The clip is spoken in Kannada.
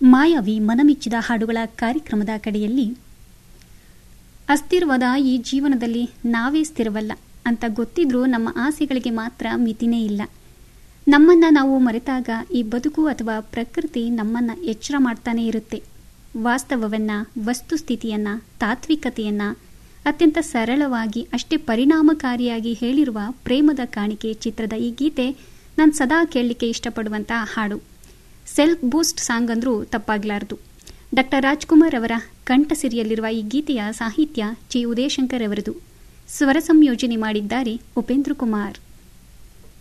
ಮಾಯಾವಿ ಮನಮಿಚ್ಚಿದ ಹಾಡುಗಳ ಕಾರ್ಯಕ್ರಮದ ಕಡೆಯಲ್ಲಿ ಅಸ್ಥಿರವಾದ ಈ ಜೀವನದಲ್ಲಿ ನಾವೇ ಸ್ಥಿರವಲ್ಲ ಅಂತ ಗೊತ್ತಿದ್ರೂ ನಮ್ಮ ಆಸೆಗಳಿಗೆ ಮಾತ್ರ ಮಿತಿನೇ ಇಲ್ಲ ನಮ್ಮನ್ನ ನಾವು ಮರೆತಾಗ ಈ ಬದುಕು ಅಥವಾ ಪ್ರಕೃತಿ ನಮ್ಮನ್ನ ಎಚ್ಚರ ಮಾಡ್ತಾನೆ ಇರುತ್ತೆ ವಾಸ್ತವವನ್ನ ವಸ್ತುಸ್ಥಿತಿಯನ್ನ ತಾತ್ವಿಕತೆಯನ್ನ ಅತ್ಯಂತ ಸರಳವಾಗಿ ಅಷ್ಟೇ ಪರಿಣಾಮಕಾರಿಯಾಗಿ ಹೇಳಿರುವ ಪ್ರೇಮದ ಕಾಣಿಕೆ ಚಿತ್ರದ ಈ ಗೀತೆ ನಾನು ಸದಾ ಕೇಳಲಿಕ್ಕೆ ಇಷ್ಟಪಡುವಂತಹ ಹಾಡು ಸೆಲ್ಫ್ ಬೂಸ್ಟ್ ಸಾಂಗ್ ಅಂದ್ರೂ ತಪ್ಪಾಗ್ಲಾರದು ಡಾಕ್ಟರ್ ರಾಜ್ಕುಮಾರ್ ಅವರ ಕಂಠಸಿರಿಯಲ್ಲಿರುವ ಈ ಗೀತೆಯ ಸಾಹಿತ್ಯ ಚಿ ಉದಯಶಂಕರ್ ಅವರದು ಸ್ವರ ಸಂಯೋಜನೆ ಮಾಡಿದ್ದಾರೆ ಉಪೇಂದ್ರ ಕುಮಾರ್